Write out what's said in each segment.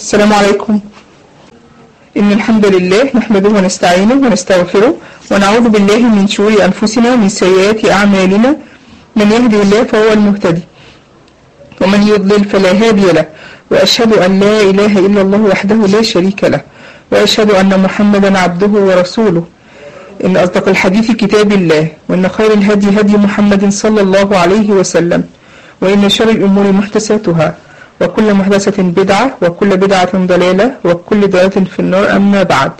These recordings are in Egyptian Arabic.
السلام عليكم إن الحمد لله نحمده ونستعينه ونستغفره ونعوذ بالله من شرور أنفسنا ومن سيئات أعمالنا من يهدي الله فهو المهتدي ومن يضلل فلا هادي له وأشهد أن لا إله إلا الله وحده لا شريك له وأشهد أن محمدا عبده ورسوله إن أصدق الحديث كتاب الله وإن خير الهدي هدي محمد صلى الله عليه وسلم وإن شر الأمور محدثاتها وكل محدثة بدعة وكل بدعة ضلالة وكل ضلالة في النار أما بعد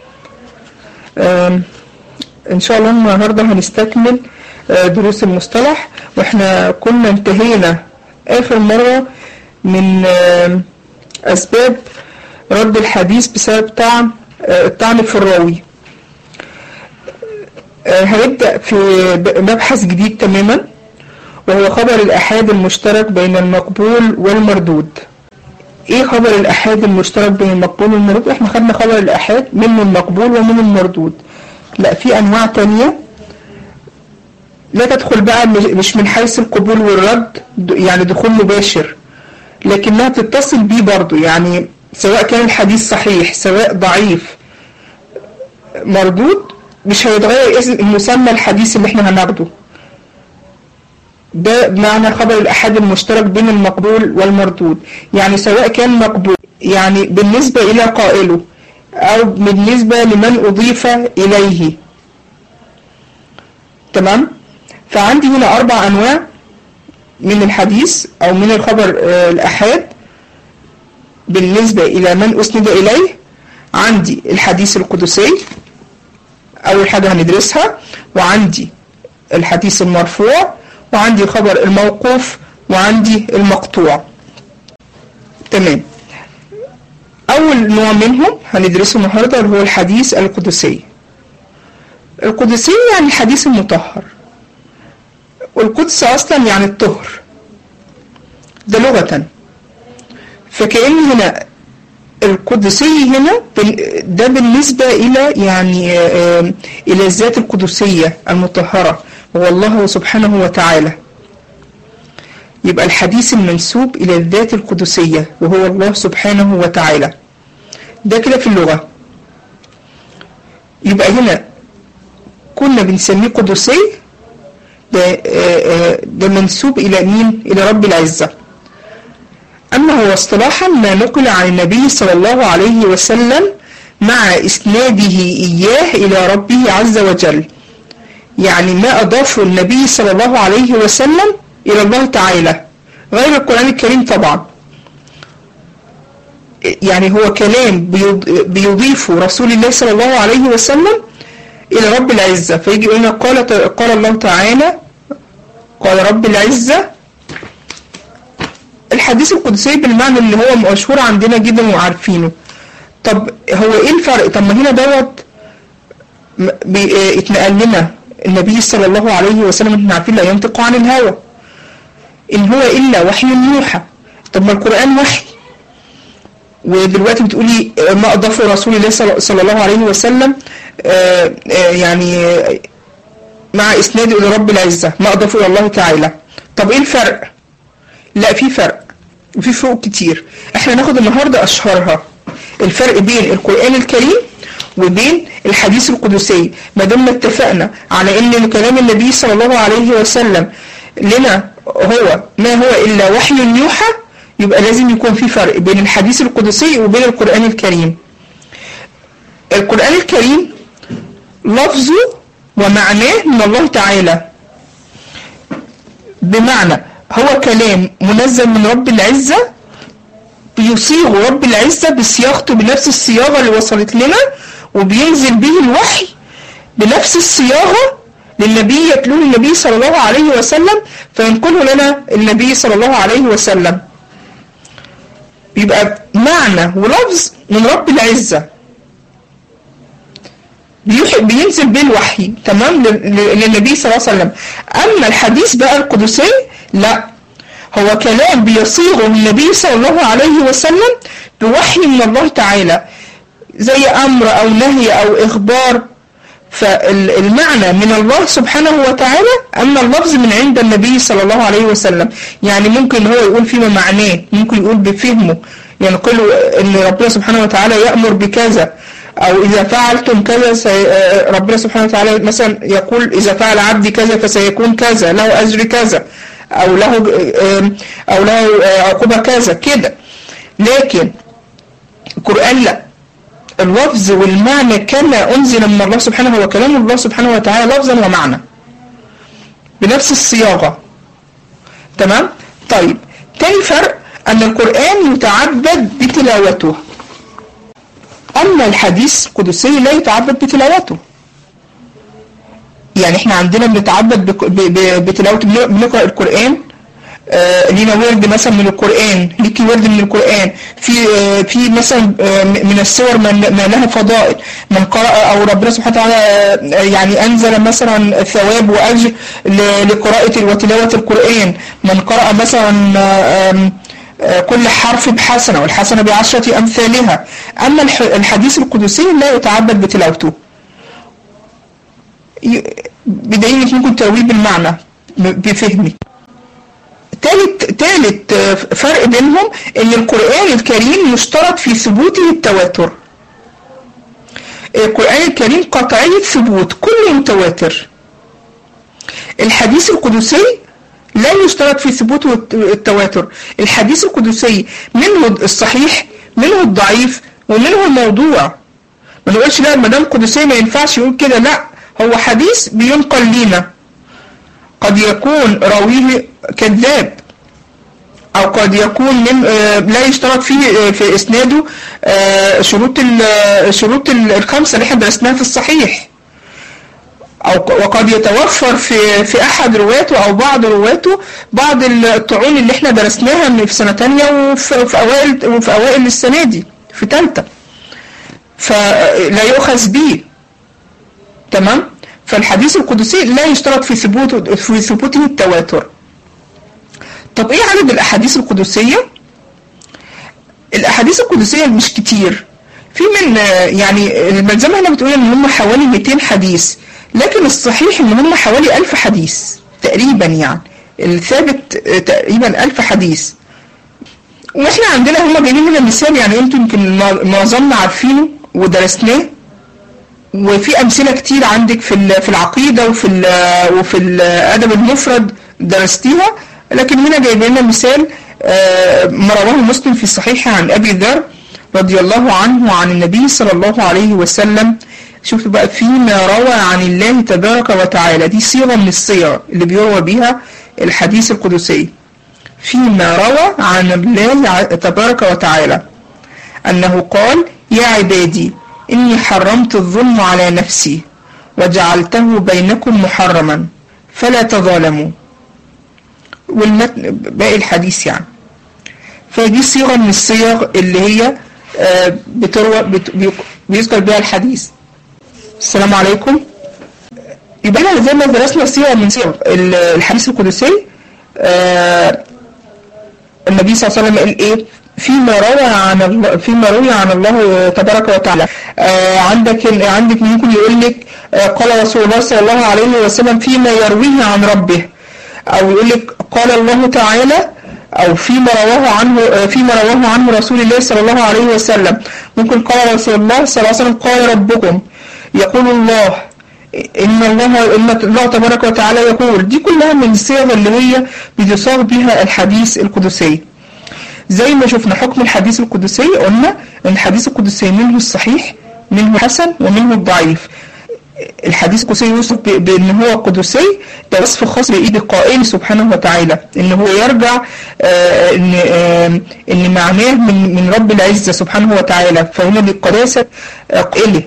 آم، إن شاء الله النهاردة هنستكمل آه، دروس المصطلح وإحنا كنا انتهينا آخر مرة من آم، أسباب رد الحديث بسبب طعن آه، الطعن في الراوي آه، هنبدأ في ب- مبحث جديد تماما وهو خبر الأحاد المشترك بين المقبول والمردود ايه خبر الأحاد المشترك بين المقبول والمردود احنا خدنا خبر الأحاد منه المقبول ومنه المردود لا في أنواع تانية لا تدخل بقى مش- مش من حيث القبول والرد د- يعني دخول مباشر لكنها بتتصل بيه برضو يعني سواء كان الحديث صحيح سواء ضعيف مردود مش هيتغير اسم مسمى الحديث اللي احنا هناخده ده بمعنى خبر الأحد المشترك بين المقبول والمردود يعني سواء كان مقبول يعني بالنسبة إلى قائله أو بالنسبة لمن أضيف إليه تمام فعندي هنا أربع أنواع من الحديث أو من الخبر آه، الأحاد بالنسبة إلى من أسند إليه عندي الحديث القدسي أول حاجة هندرسها وعندي الحديث المرفوع وعندي خبر الموقوف وعندي المقطوع تمام أول نوع منهم هندرسه النهاردة اللي هو الحديث القدسي القدسي يعني الحديث المطهر والقدس أصلا يعني الطهر ده لغة فكأن هنا القدسي هنا بال- ده بالنسبة إلى يعني آه، إلى الذات القدسية المطهرة هو الله سبحانه وتعالى يبقى الحديث المنسوب إلى الذات القدسية وهو الله سبحانه وتعالى ده كده في اللغة يبقى هنا كنا بنسميه قدسي ده, آه، آه، ده منسوب إلى مين؟ إلى رب العزة أما هو اصطلاحا ما نقل عن النبي صلى الله عليه وسلم مع إسناده إياه إلى ربه عز وجل يعني ما أضافه النبي صلى الله عليه وسلم إلى الله تعالى غير القرآن الكريم طبعا يعني هو كلام بيض- بيضيفه رسول الله صلى الله عليه وسلم إلى رب العزة فيجي يقول لنا قال قال الله تعالى قال رب العزة الحديث القدسي بالمعنى اللي هو مشهور عندنا جدا وعارفينه طب هو ايه الفرق طب ما هنا دوت م- بي- آه، اتنقل لنا النبي صلى الله عليه وسلم احنا عارفين لا ينطق عن الهوى ان هو الا وحي يوحى طب ما القرآن وحي ودلوقتي بتقولي آه، ما اضافه رسول الله صلى صلى الله عليه وسلم آه، آه، يعني آه، مع اسناده الى رب العزة ما اضافه الى الله تعالى طب ايه الفرق لا في فرق وفي فروق كتير احنا ناخد النهاردة اشهرها الفرق بين القرآن الكريم وبين الحديث القدسي ما دمنا اتفقنا على ان كلام النبي صلى الله عليه وسلم لنا هو ما هو الا وحي يوحى يبقى لازم يكون في فرق بين الحديث القدسي وبين القرآن الكريم القرآن الكريم لفظه ومعناه من الله تعالى بمعنى هو كلام منزل من رب العزة بيصيغ رب العزة بصياغته بنفس الصياغة اللي وصلت لنا وبينزل به الوحي بنفس الصياغة للنبي يتلوه النبي صلى الله عليه وسلم فينقله لنا النبي صلى الله عليه وسلم بيبقى معنى ولفظ من رب العزة بيوحي بينزل بيه الوحي تمام لل- لل- للنبي صلى الله عليه وسلم اما الحديث بقى القدسي لا هو كلام بيصيغه النبي صلى الله عليه وسلم بوحي من الله تعالى زي امر او نهي او اخبار فالمعنى من الله سبحانه وتعالى اما اللفظ من عند النبي صلى الله عليه وسلم يعني ممكن هو يقول فيما معناه ممكن يقول بفهمه ينقلوا ان ربنا سبحانه وتعالى يأمر بكذا او اذا فعلتم كذا سي... ربنا سبحانه وتعالى مثلا يقول اذا فعل عبدي كذا فسيكون كذا له اجر كذا او له او له عقوبة كذا كده لكن القرآن لا اللفظ والمعنى كما أنزل من الله سبحانه هو كلام الله سبحانه وتعالى لفظا ومعنى بنفس الصياغة تمام طيب تاني فرق أن القرآن يتعبد بتلاوته أما الحديث القدسي لا يتعبد بتلاوته يعني احنا عندنا بنتعبد بتلاوة بنقرأ القرآن آه لينا ورد مثلا من القرآن ليكي ورد من القرآن في آه في مثلا آه من السور من ما لها فضائل من قرأ أو ربنا سبحانه وتعالى يعني أنزل مثلا ثواب وأجر لقراءة وتلاوة القرآن من قرأ مثلا كل حرف بحسنة والحسنة بعشرة أمثالها أما الحديث القدسي لا يتعبد بتلاوته بدليل ممكن تأويل بالمعنى بفهمي تالت, تالت فرق بينهم ان القرآن الكريم يشترط في ثبوته التواتر القرآن الكريم قطعية ثبوت كل متواتر الحديث القدسي لا يشترط في ثبوته التواتر الحديث القدسي منه الصحيح منه الضعيف ومنه الموضوع ما نقولش لا المدام قدسي ما ينفعش يقول كده لا هو حديث بينقل لينا قد يكون راويه كذاب او قد يكون من لا يشترط فيه في اسناده شروط شروط الخمسه اللي احنا درسناها في الصحيح او وقد يتوفر في في احد رواته او بعض رواته بعض الطعون اللي احنا درسناها في سنه ثانيه وفي اوائل وفي اوائل السنه دي في ثالثه فلا يؤخذ به تمام فالحديث القدسي لا يشترط في ثبوته في ثبوته التواتر طب ايه عدد الاحاديث القدسيه الاحاديث القدسيه مش كتير في من يعني الملزمه هنا بتقول ان هم حوالي 200 حديث لكن الصحيح ان هم حوالي 1000 حديث تقريبا يعني الثابت تقريبا 1000 حديث واحنا عندنا هم جايبين لنا مثال يعني انتم يمكن معظمنا عارفينه ودرسناه وفي امثله كتير عندك في في العقيده وفي وفي الادب المفرد درستيها لكن هنا جايب لنا مثال ما رواه مسلم في الصحيح عن ابي ذر رضي الله عنه عن النبي صلى الله عليه وسلم شوفوا بقى فيما روى عن الله تبارك وتعالى دي صيغه من الصيغ اللي بيروى بيها الحديث القدسي فيما روى عن الله تبارك وتعالى انه قال يا عبادي إني حرمت الظلم على نفسي وجعلته بينكم محرما فلا تظالموا والمتن باقي الحديث يعني فدي صيغة من الصيغ اللي هي بتروى بيذكر بها الحديث السلام عليكم يبقى احنا زي ما درسنا صيغة من صيغ الحديث القدسي النبي صلى الله عليه وسلم قال ايه فيما روى عن الله فيما روي عن الله تبارك وتعالى آه عندك عندك ممكن يقول لك آه قال رسول الله صلى الله عليه وسلم فيما يرويه عن ربه او يقول لك قال الله تعالى او فيما رواه عنه آه فيما رواه عنه رسول الله صلى الله عليه وسلم ممكن قال رسول الله صلى الله عليه وسلم قال ربكم يقول الله ان الله ان الله تبارك وتعالى يقول دي كلها من الصيغ اللي هي بيصاغ بها الحديث القدسي زي ما شفنا حكم الحديث القدسي قلنا ان الحديث القدسي منه الصحيح منه حسن ومنه الضعيف الحديث القدسي يوصف بان هو قدسي ده وصف خاص بايد القائل سبحانه وتعالى ان هو يرجع آه ان آه ان معناه من من رب العزه سبحانه وتعالى فهنا بالقداسه آه قائله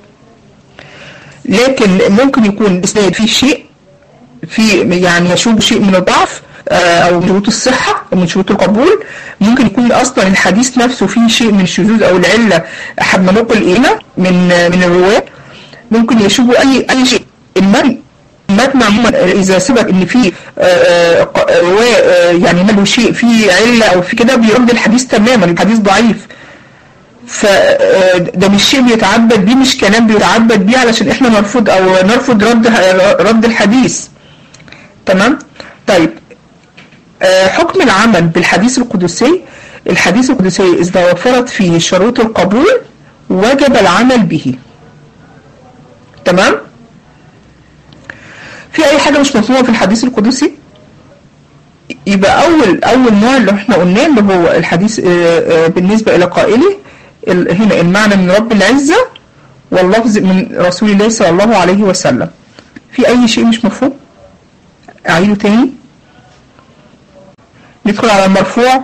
لكن ممكن يكون الاسناد فيه شيء في يعني يشوب شيء من الضعف او من شروط الصحة او من شروط القبول ممكن يكون اصلا الحديث نفسه فيه شيء من الشذوذ او العلة حد ما نقل الينا من من الرواة ممكن يشوبوا اي اي شيء المتن المتن عموما اذا ثبت ان في رواه يعني ماله شيء في علة او في كده بيرد الحديث تماما الحديث ضعيف فده مش شيء بيتعبد بيه مش كلام بيتعبد بيه علشان احنا نرفض او نرفض رد رد الحديث تمام طيب حكم العمل بالحديث القدسي الحديث القدسي إذا وفرت فيه شروط القبول وجب العمل به تمام في أي حاجة مش مفهومة في الحديث القدسي يبقى أول أول نوع اللي احنا قلناه اللي هو الحديث بالنسبة إلى قائله هنا المعنى من رب العزة واللفظ من رسول الله صلى الله عليه وسلم في أي شيء مش مفهوم أعيده تاني ندخل على المرفوع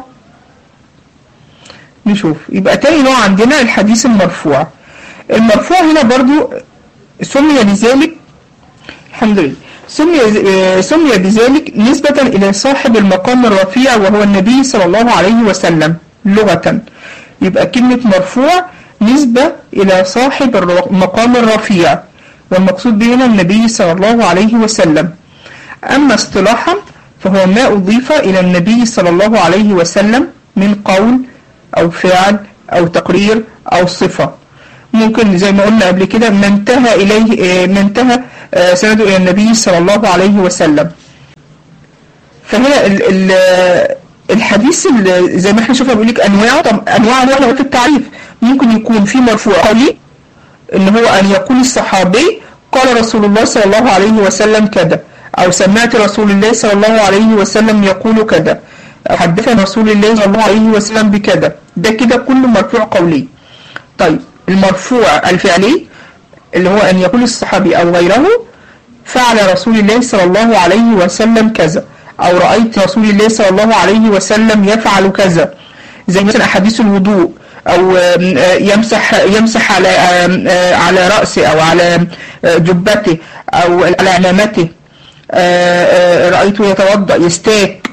نشوف يبقى تاني نوع عندنا الحديث المرفوع المرفوع هنا برضو سمي لذلك الحمد لله سمي سمي بذلك نسبة إلى صاحب المقام الرفيع وهو النبي صلى الله عليه وسلم لغة يبقى كلمة مرفوع نسبة إلى صاحب المقام الرفيع والمقصود به هنا النبي صلى الله عليه وسلم أما اصطلاحا فهو ما أضيف إلى النبي صلى الله عليه وسلم من قول أو فعل أو تقرير أو صفة ممكن زي ما قلنا قبل كده ما انتهى إليه ما انتهى سنده إلى النبي صلى الله عليه وسلم فهنا ال ال الحديث زي ما احنا شفنا بيقول لك انواع طب انواع انواع في التعريف ممكن يكون في مرفوع قولي ان هو ان يقول الصحابي قال رسول الله صلى الله عليه وسلم كذا او سمعت رسول الله صلى الله عليه وسلم يقول كذا حدثنا رسول الله صلى الله عليه وسلم بكذا ده كده كله مرفوع قولي طيب المرفوع الفعلي اللي هو ان يقول الصحابي او غيره فعل رسول الله صلى الله عليه وسلم كذا أو رأيت رسول الله صلى الله عليه وسلم يفعل كذا زي مثلا أحاديث الوضوء أو يمسح يمسح على على رأسه أو على جبته أو على عمامته رأيته يتوضأ يستاك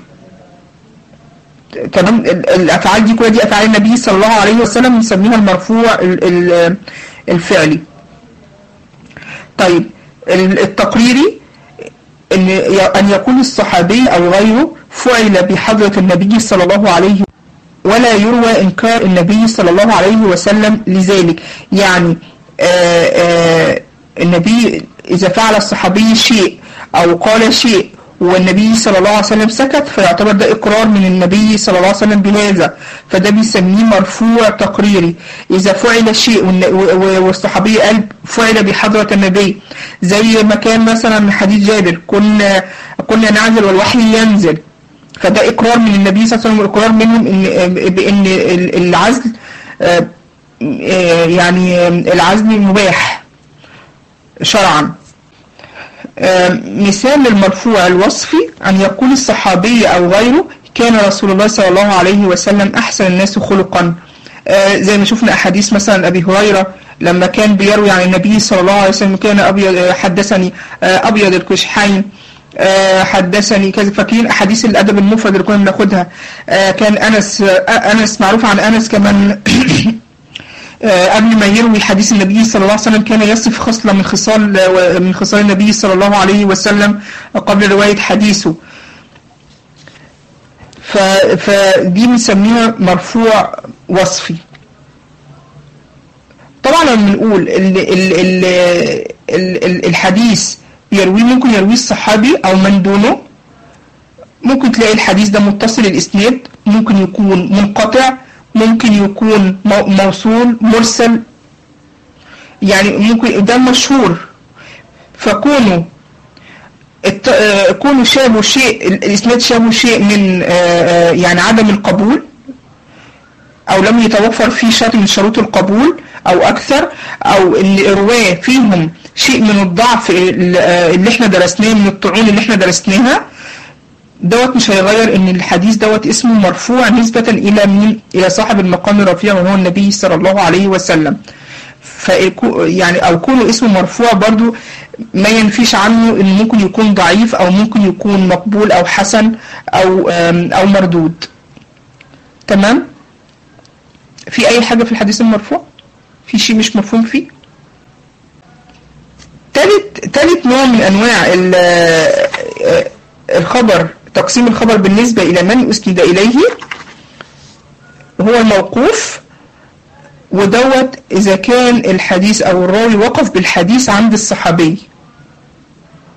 تمام الأفعال دي كلها دي أفعال النبي صلى الله عليه وسلم نسميها المرفوع الفعلي طيب التقريري ان ان يكون الصحابي او غيره فعل بحضرة النبي صلى الله عليه ولا يروى انكار النبي صلى الله عليه وسلم لذلك يعني آآ آآ النبي اذا فعل الصحابي شيء او قال شيء والنبي صلى الله عليه وسلم سكت فيعتبر ده اقرار من النبي صلى الله عليه وسلم بهذا فده بيسميه مرفوع تقريري اذا فعل شيء والصحابي قال فعل بحضرة النبي زي ما كان مثلا حديث جابر كنا كنا نعزل والوحي ينزل فده اقرار من النبي صلى الله عليه وسلم واقرار منهم ان بان العزل يعني العزل مباح شرعا مثال المرفوع الوصفي أن يقول الصحابي أو غيره كان رسول الله صلى الله عليه وسلم أحسن الناس خلقا زي ما شفنا أحاديث مثلا أبي هريرة لما كان بيروي عن النبي صلى الله عليه وسلم كان أبيض حدثني أبيض الكشحين حدثني كذا فاكرين أحاديث الأدب المفرد اللي كنا بناخدها كان أنس أنس معروف عن أنس كمان قبل ما يروي حديث النبي صلى الله عليه وسلم كان يصف خصلة من خصال من خصال النبي صلى الله عليه وسلم قبل رواية حديثه فدي بنسميها مرفوع وصفي طبعا لما بنقول ال ال ال ال الحديث يرويه ممكن يرويه الصحابي او من دونه ممكن تلاقي الحديث ده متصل الاسناد ممكن يكون منقطع ممكن يكون موصول مرسل يعني ممكن ده مشهور فكونه كونه شابه شيء الاسناد شابه شيء من يعني عدم القبول او لم يتوفر فيه شرط من شروط القبول او اكثر او ان الرواه فيهم شيء من الضعف اللي احنا درسناه من الطعون اللي احنا درسناها دوت مش هيغير ان الحديث دوت اسمه مرفوع نسبة الى مين الى صاحب المقام الرفيع وهو النبي صلى الله عليه وسلم يعني او كونه اسمه مرفوع برضو ما ينفيش عنه انه ممكن يكون ضعيف او ممكن يكون مقبول او حسن او او مردود تمام في اي حاجة في الحديث المرفوع في شيء مش مفهوم فيه تالت تالت نوع من انواع الخبر تقسيم الخبر بالنسبة إلى من أسند إليه هو الموقوف ودوت إذا كان الحديث أو الراوي وقف بالحديث عند الصحابي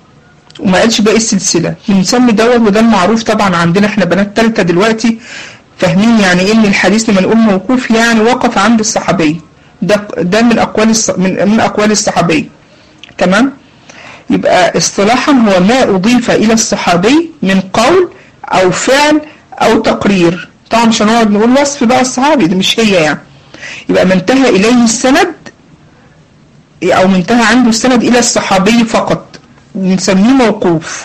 وما قالش باقي السلسلة بنسمي دوت وده المعروف طبعا عندنا احنا بنات تالتة دلوقتي فاهمين يعني ايه ان الحديث لما نقول موقوف يعني وقف عند الصحابي ده ده من اقوال الص- من من اقوال الصحابي تمام يبقى اصطلاحا هو ما اضيف الى الصحابي من قول او فعل او تقرير طبعا مش هنقعد نقول وصف بقى الصحابي ده مش هي يعني يبقى ما انتهى اليه السند او ما انتهى عنده السند الى الصحابي فقط بنسميه موقوف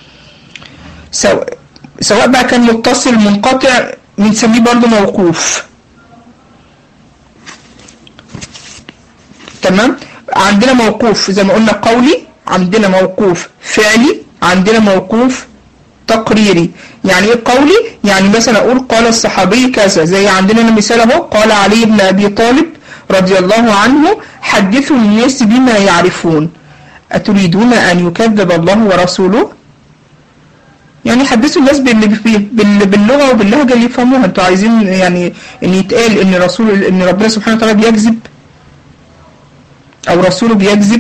سواء سواء بقى كان متصل منقطع بنسميه برضه موقوف تمام عندنا موقوف زي ما قلنا قولي عندنا موقوف فعلي عندنا موقوف تقريري يعني ايه قولي يعني مثلا اقول قال الصحابي كذا زي عندنا هنا مثال اهو قال علي بن ابي طالب رضي الله عنه حدثوا الناس بما يعرفون اتريدون ان يكذب الله ورسوله يعني حدثوا الناس بال- بال- باللغه وباللهجه اللي يفهموها انتوا عايزين يعني ان يتقال ان رسول ان ربنا سبحانه وتعالى بيكذب او رسوله بيكذب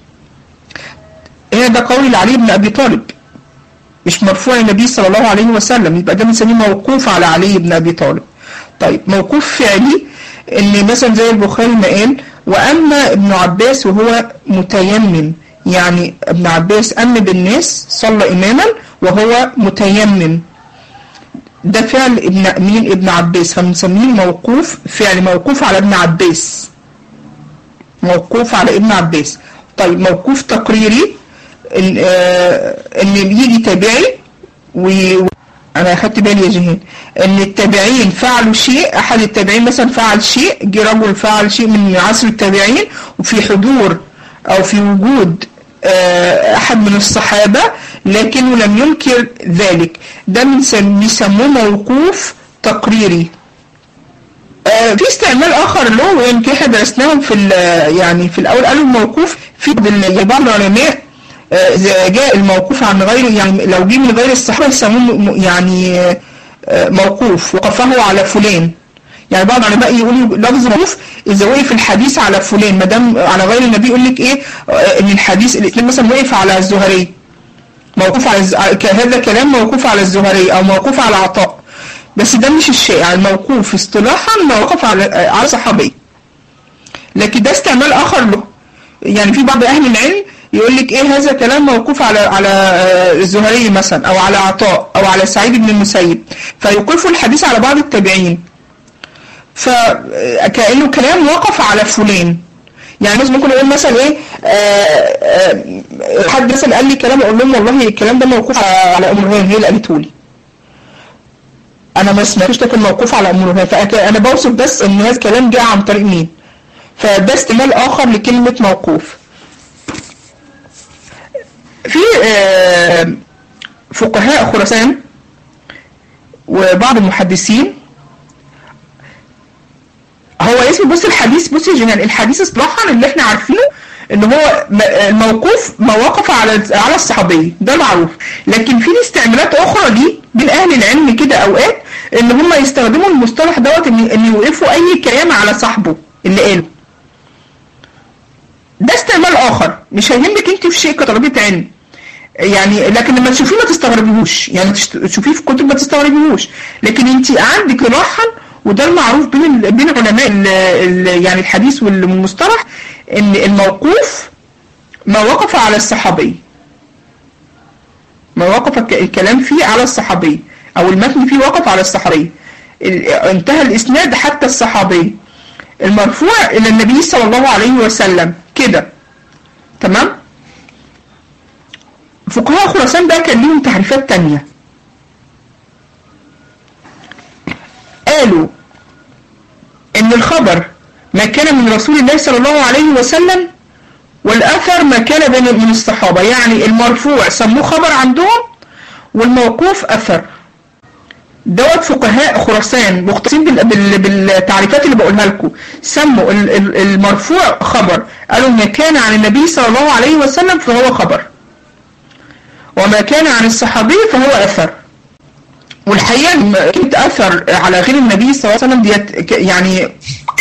هنا ده قول علي بن ابي طالب مش مرفوع النبي صلى الله عليه وسلم يبقى ده بنسميه موقوف على علي بن ابي طالب طيب موقوف فعلي ان مثلا زي البخاري ما قال واما ابن عباس وهو متيمم يعني ابن عباس أم بالناس صلى إماما وهو متيمم ده فعل ابن مين ابن عباس فبنسميه موقوف فعل موقوف على ابن عباس موقوف على ابن عباس طيب موقوف تقريري ان آه ان يجي تابعي و انا اخدت بالي يا جهان ان التابعين فعلوا شيء احد التابعين مثلا فعل شيء جه رجل فعل شيء من عصر التابعين وفي حضور او في وجود آه احد من الصحابة لكنه لم ينكر ذلك ده بيسموه موقوف تقريري آه في استعمال اخر له يمكن احنا درسناهم في يعني في الاول قالوا الموقوف في بعض العلماء آه جاء الموقوف عن غير يعني لو جه من غير الصحابه يسموه يعني آه موقوف وقفه على فلان يعني بعض العلماء يقولوا لفظ موقوف اذا وقف الحديث على فلان ما دام على غير النبي يقول لك ايه ان الحديث الاثنين مثلا وقف على الزهري موقوف على الز... هذا كلام موقوف على الزهري او موقوف على عطاء بس ده مش الشائع الموقوف اصطلاحا موقف على على صحابي لكن ده استعمال اخر له يعني في بعض اهل العلم يقول لك ايه هذا كلام موقوف على على الزهري مثلا او على عطاء او على سعيد بن المسيب فيوقفوا الحديث على بعض التابعين فكأنه كلام وقف على فلان يعني مثلا ممكن اقول مثلا ايه آآ آآ حد مثلا قال لي كلام اقول لهم والله الكلام ده موقوف على ام رهان هي اللي قالته لي انا ما سمعتوش لكن موقوف على ام رهان فانا بوصف بس ان هذا الكلام جاء عن طريق مين فده استعمال اخر لكلمه موقوف في فقهاء خراسان وبعض المحدثين هو اسم بص الحديث بص يا جنان الحديث اصطلاحا اللي احنا عارفينه ان هو الموقوف ما وقف على على الصحابيه ده معروف لكن في استعمالات اخرى دي بين اهل العلم كده اوقات ان هم يستخدموا المصطلح دوت ان ان يوقفوا اي كلام على صاحبه اللي قاله ده استعمال اخر مش هيهمك انت في شيء كطلبه علم يعني لكن لما تشوفيه ما تستغربيهوش يعني تشوفيه في كتب ما تستغربيهوش لكن انت عندك راحا وده المعروف بين بين علماء يعني الحديث والمصطلح ان الموقوف ما وقف على الصحابي ما وقف الكلام فيه على الصحابي او المتن فيه وقف على الصحابي انتهى الاسناد حتى الصحابي المرفوع الى النبي صلى الله عليه وسلم كده تمام فقهاء خراسان بقى كان ليهم تعريفات تانية قالوا ان الخبر ما كان من رسول الله صلى الله عليه وسلم والاثر ما كان بين من الصحابة يعني المرفوع سموه خبر عندهم والموقوف اثر دوت فقهاء خراسان مختصين بالتعريفات اللي بقولها لكم سموا المرفوع خبر قالوا ما كان عن النبي صلى الله عليه وسلم فهو خبر وما كان عن الصحابي فهو اثر والحقيقه كلمه اثر على غير النبي صلى الله عليه وسلم ديت يعني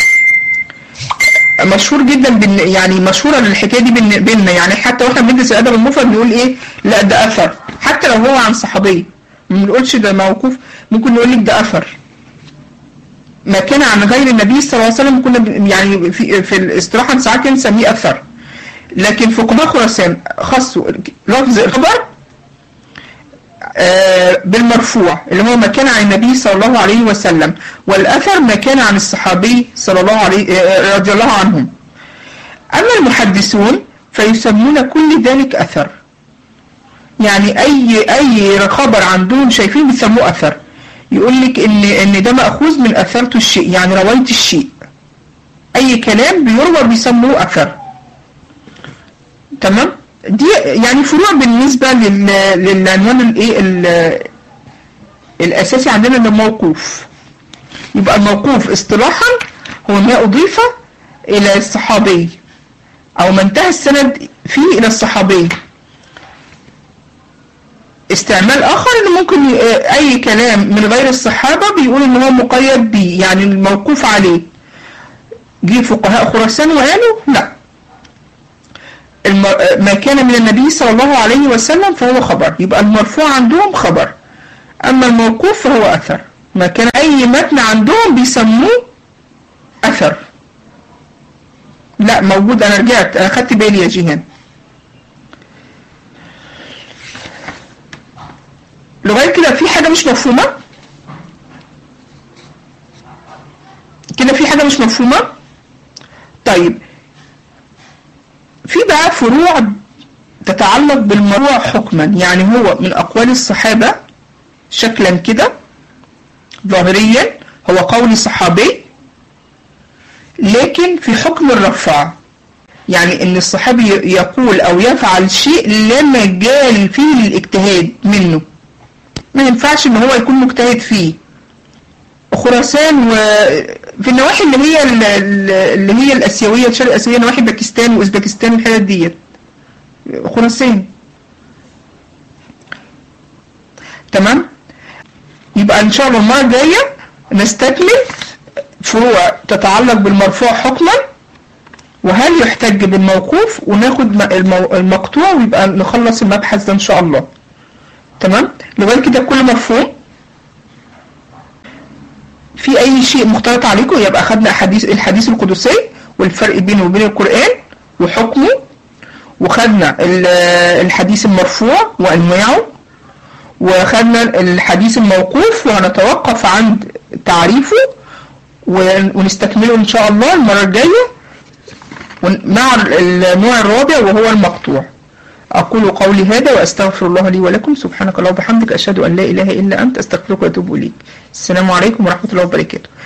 مشهور جدا بن يعني مشهوره الحكايه دي بيننا يعني حتى واحنا بندرس الادب المفرد بنقول ايه لا ده اثر حتى لو هو عن صحابي ما بنقولش ده موقوف ممكن نقول لك ده اثر ما كان عن غير النبي صلى الله عليه وسلم كنا ب- يعني في, في الاستراحة ساعات كان نسميه أثر لكن فقهاء خراسان خصوا لفظ الخبر آه، بالمرفوع اللي هو ما كان عن النبي صلى الله عليه وسلم والأثر ما كان عن الصحابي صلى الله عليه آه، رضي الله عنهم أما المحدثون فيسمون كل ذلك أثر يعني أي أي خبر عندهم شايفين بيسموه أثر يقول لك إن إن ده مأخوذ من أثرت الشيء يعني رويت الشيء أي كلام بيروى بيسموه أثر تمام دي يعني فروع بالنسبة لل للعنوان الايه ال- الأساسي عندنا اللي موقوف يبقى الموقوف اصطلاحا هو ما أضيف إلى الصحابي أو ما انتهى السند فيه إلى الصحابي استعمال آخر إن ممكن ي- أي كلام من غير الصحابة بيقول إن هو مقيد بيه يعني الموقوف عليه جه فقهاء خراسان وقالوا لا الم- ما كان من النبي صلى الله عليه وسلم فهو خبر يبقى المرفوع عندهم خبر أما الموقوف فهو أثر ما كان أي متن عندهم بيسموه أثر لا موجود أنا رجعت أنا خدت بالي يا جيهان لغاية كده في حاجة مش مفهومة كده في حاجة مش مفهومة طيب في بقى فروع تتعلق بالمروع حكما يعني هو من أقوال الصحابة شكلا كده ظاهريا هو قول صحابي لكن في حكم الرفع يعني ان الصحابي يقول او يفعل شيء لا مجال فيه للاجتهاد منه ما ينفعش ان هو يكون مجتهد فيه خراسان وفي النواحي اللي هي ال- ال- اللي هي الاسيويه الشرق الاسيويه نواحي باكستان واوزبكستان والحاجات ديت خراسان تمام يبقى ان شاء الله المره الجايه نستكمل فروع تتعلق بالمرفوع حكما وهل يحتج بالموقوف وناخد م- المو- المقطوع ويبقى نخلص المبحث ده ان شاء الله تمام لغايه كده كل مفهوم في اي شيء مختلط عليكم يبقى خدنا حديث الحديث القدسي والفرق بينه وبين القرآن وحكمه وخدنا ال- الحديث المرفوع وانواعه وخدنا الحديث الموقوف وهنتوقف عند تعريفه ون- ونستكمله ان شاء الله المرة الجاية ون- مع النوع الرابع وهو المقطوع أقول قولي هذا وأستغفر الله لي ولكم سبحانك اللهم وبحمدك أشهد أن لا إله إلا أنت أستغفرك وأتوب إليك السلام عليكم ورحمة الله وبركاته